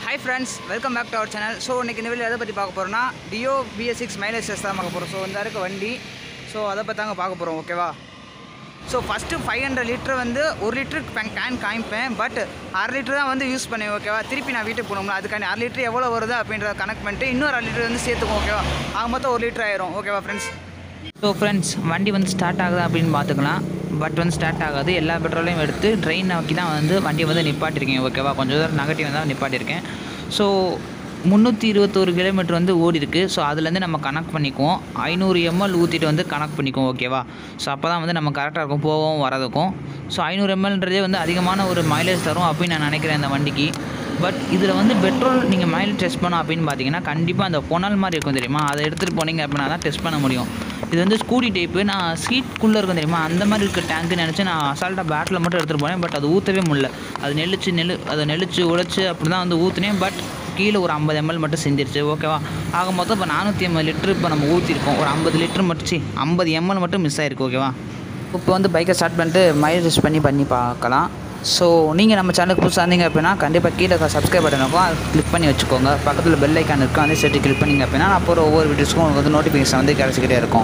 hi friends welcome back to our channel so இன்றைக்கி இந்த வீடியோ எதை பற்றி பார்க்க போகிறோம்னா Dio BS six mileage test தான் பார்க்க போகிறோம் ஸோ இந்த இருக்க வண்டி ஸோ அதை பற்றி தாங்க பார்க்க போகிறோம் ஓகேவா so first five hundred litre வந்து ஒரு லிட்டருக்கு கேன் காமிப்பேன் பட் அரை லிட்டர் தான் வந்து யூஸ் பண்ணேன் ஓகேவா திருப்பி நான் வீட்டுக்கு போகணும்ல அதுக்காண்டி அரை லிட்டர் எவ்வளோ வருது அப்படின்றத கனெக்ட் பண்ணிட்டு இன்னொரு அரை லிட்டர் வந்து சேர்த்துக்கும் ஓகேவா ஆக மொத்தம் ஒரு லிட்டர் ஆயிரும் ஓகேவா ஃப்ரெண்ட்ஸ் ஸோ ஃப்ரெண்ட்ஸ் வண்டி வந்து ஸ்டார்ட் ஆகுதா அப்படின்னு பார்த்துக்கலாம் பட் வந்து ஸ்டார்ட் ஆகாது எல்லா பெட்ரோலையும் எடுத்து ட்ரெயின் நோக்கி தான் வந்து வண்டியை வந்து நிப்பாட்டியிருக்கேன் ஓகேவா கொஞ்சம் தூரம் நெகட்டிவ் தான் நிப்பாட்டியிருக்கேன் ஸோ முந்நூற்றி இருபத்தோரு கிலோமீட்டர் வந்து ஓடி இருக்கு ஸோ அதுலேருந்து நம்ம கனெக்ட் பண்ணிக்குவோம் ஐநூறு எம்எல் ஊற்றிட்டு வந்து கனெக்ட் பண்ணிக்குவோம் ஓகேவா ஸோ அப்போ தான் வந்து நம்ம கரெக்டாக இருக்கும் போகவும் வரதுக்கும் ஸோ ஐநூறு எம்எல்ன்றதே வந்து அதிகமான ஒரு மைலேஜ் தரும் அப்படின்னு நான் நினைக்கிறேன் இந்த வண்டிக்கு பட் இதில் வந்து பெட்ரோல் நீங்கள் மைலேஜ் டெஸ்ட் பண்ணோம் அப்படின்னு பார்த்தீங்கன்னா கண்டிப்பாக அந்த பொனல் மாதிரி இருக்கும் தெரியுமா அதை எடுத்துகிட்டு போனீங்க அப்படின்னா தான் டெஸ்ட் பண்ண முடியும் இது வந்து ஸ்கூட்டி டைப்பு நான் சீட்குள்ளே இருக்கும் தெரியுமா அந்த மாதிரி இருக்க டேங்க்கு நினச்சி நான் அசால்ட்டாக பேட்டில் மட்டும் எடுத்துகிட்டு போனேன் பட் அது ஊற்றவே முடியல அது நெளிச்சு நெல் அதை நெளிச்சு உழைச்சி அப்படி தான் வந்து ஊற்றினேன் பட் கீழே ஒரு ஐம்பது எம்எல் மட்டும் செஞ்சிருச்சு ஓகேவா ஆக மொத்தம் இப்போ நானூற்றி ஐம்பது லிட்டர் இப்போ நம்ம ஊற்றிருக்கோம் ஒரு ஐம்பது லிட்டர் மட்டும் சி ஐம்பது எம்எல் மட்டும் மிஸ் ஆயிருக்கு ஓகேவா இப்போ வந்து பைக்கை ஸ்டார்ட் பண்ணிட்டு மைலேஜ் டெஸ்ட் பண்ணி பண்ணி பார்க்கலாம் ஸோ நீங்கள் நம்ம சேனலுக்கு புதுசாக இருந்தீங்க அப்படின்னா கண்டிப்பாக கீழே சப்ஸ்கிரைப் பட்டன் இருக்கும் அதை கிளிக் பண்ணி வச்சுக்கோங்க பக்கத்தில் பெல் ஐக்கான் இருக்கும் அதே சேர்த்து கிளிக் பண்ணிங்க அப்படின்னா நான் போகிற ஒவ்வொரு வீடியோஸ்க்கும் உங்களுக்கு வந்து நோட்டிஃபிகேஷன் வந்து கிடச்சிக்கிட்டே இருக்கும்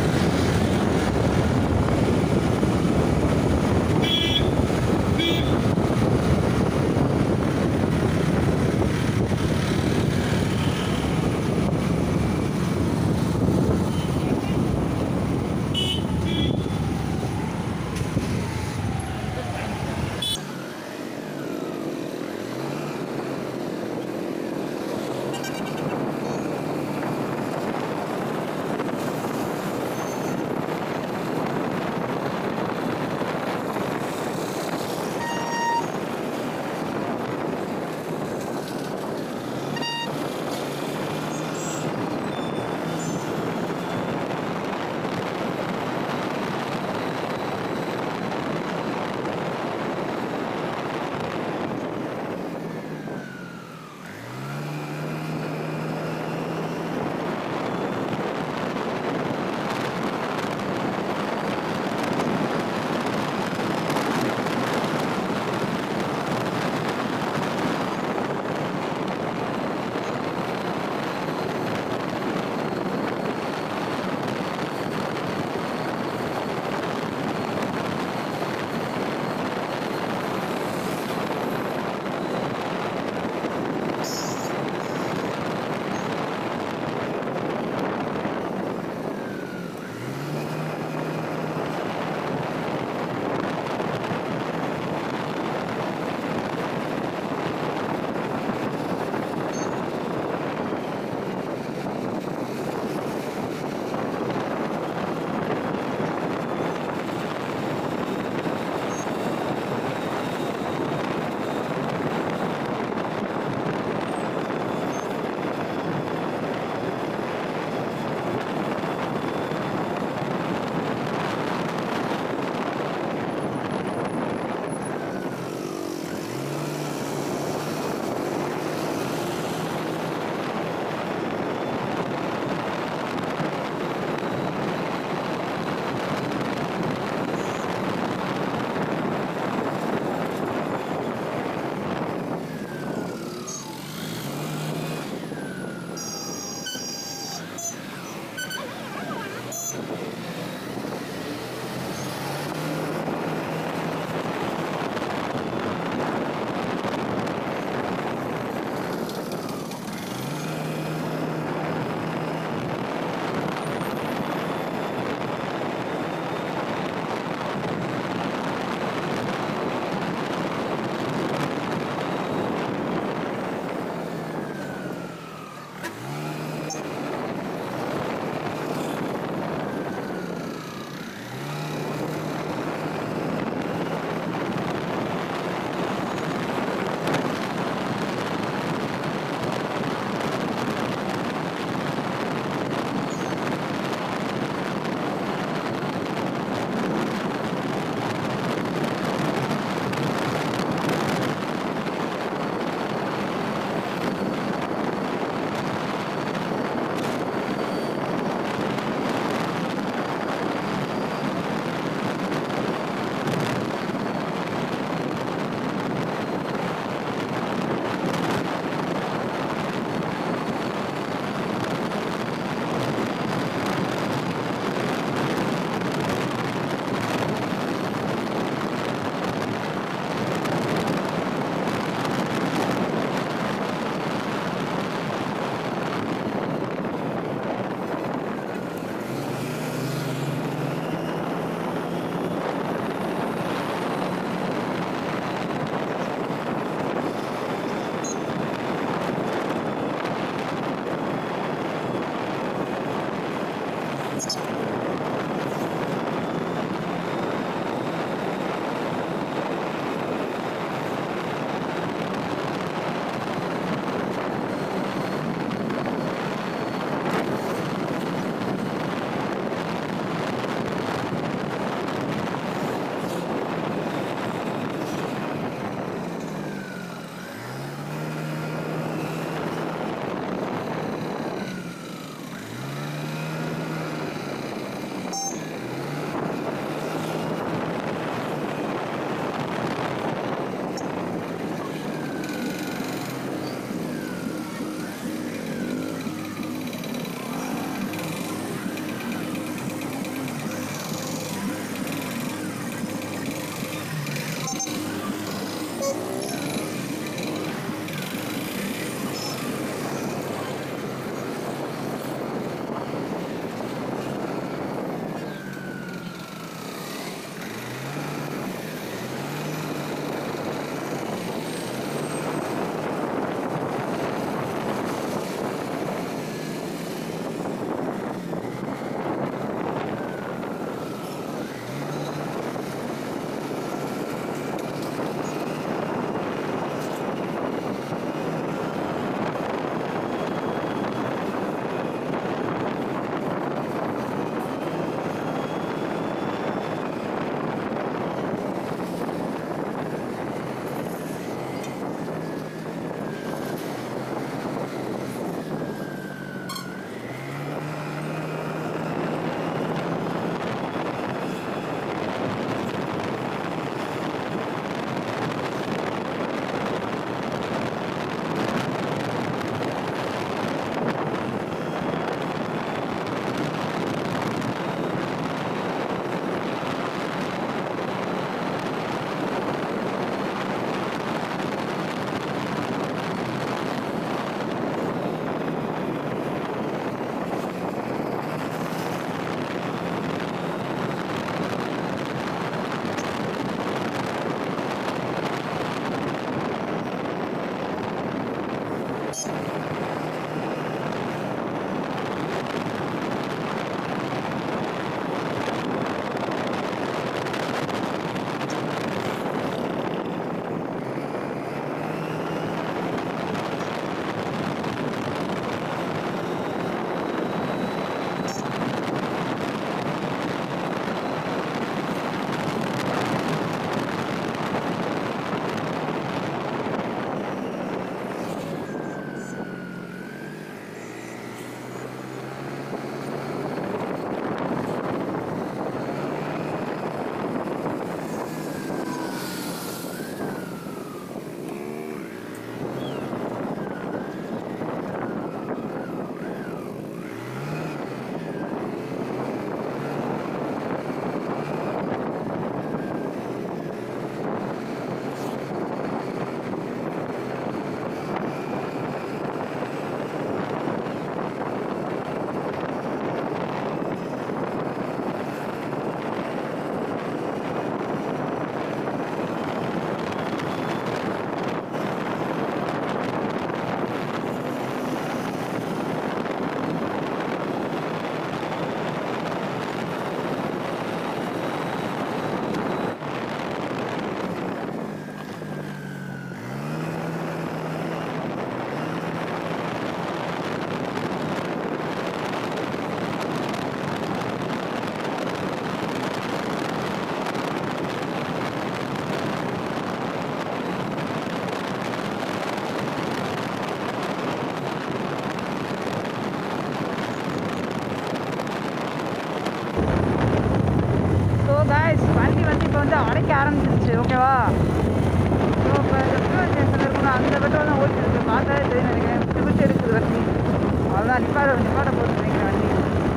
கிடைக்க ஆரம்பிச்சிருச்சு ஓகேவா ஸோ இப்போ பெட்ரோல் ஸ்டேஷன் இருக்கணும் அந்த பெட்ரோல் தான் ஓடிட்டு இருக்கு பார்த்தாலே தெரியும் நினைக்கிறேன் பிடிச்சி பிடிச்சி எடுக்குது வண்டி அவ்வளோதான் நிப்பாட நிப்பாட போட்டு நினைக்கிறேன் வண்டி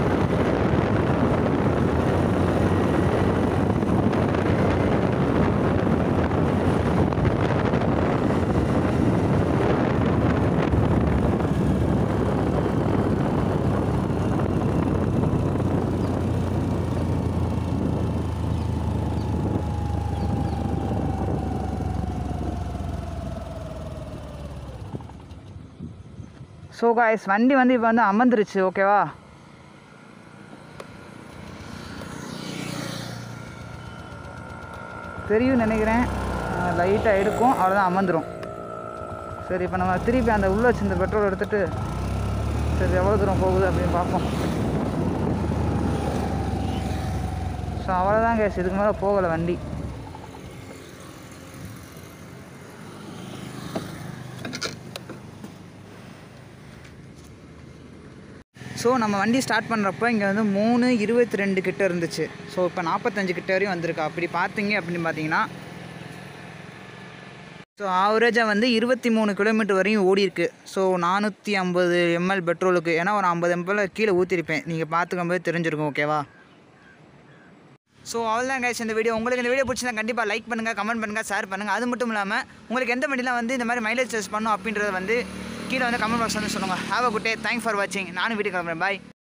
ஸோ காய்ஸ் வண்டி வந்து இப்போ வந்து அமர்ந்துருச்சு ஓகேவா தெரியும் நினைக்கிறேன் லைட்டாக எடுக்கும் அவ்வளோதான் அமர்ந்துடும் சரி இப்போ நம்ம திருப்பி அந்த உள்ள வச்சிருந்த பெட்ரோல் எடுத்துட்டு சரி எவ்வளோ தூரம் போகுது அப்படின்னு பார்ப்போம் ஸோ அவ்வளோதான் கேஸ் இதுக்கு மேலே போகலை வண்டி ஸோ நம்ம வண்டி ஸ்டார்ட் பண்ணுறப்போ இங்கே வந்து மூணு இருபத்தி ரெண்டு கிட்ட இருந்துச்சு ஸோ இப்போ நாற்பத்தஞ்சு கிட்ட வரையும் வந்திருக்கு அப்படி பார்த்தீங்க அப்படின்னு பார்த்தீங்கன்னா ஸோ ஆவரேஜாக வந்து இருபத்தி மூணு கிலோமீட்டர் வரையும் ஓடி இருக்கு ஸோ நானூற்றி ஐம்பது எம்எல் பெட்ரோலுக்கு ஏன்னா ஒரு ஐம்பது எம்எல் கீழே ஊற்றிருப்பேன் நீங்கள் பார்த்துக்கும்போது தெரிஞ்சிருக்கும் ஓகேவா ஸோ அவ்வளோதான் கைஸ் இந்த வீடியோ உங்களுக்கு இந்த வீடியோ பிடிச்சிருந்தா கண்டிப்பாக லைக் பண்ணுங்கள் கமெண்ட் பண்ணுங்கள் ஷேர் பண்ணுங்கள் அது மட்டும் இல்லாமல் உங்களுக்கு எந்த வண்டிலாம் வந்து இந்த மாதிரி மைலேஜ் டெஸ்ட் பண்ணும் அப்படின்றத வந்து கீழே வந்து கமெண்ட் பாக்ஸ் வந்து சொல்லுங்கள் have a good day thanks for வாட்சிங் நானும் வீட்டுக்கு கிளம்புறேன் பாய்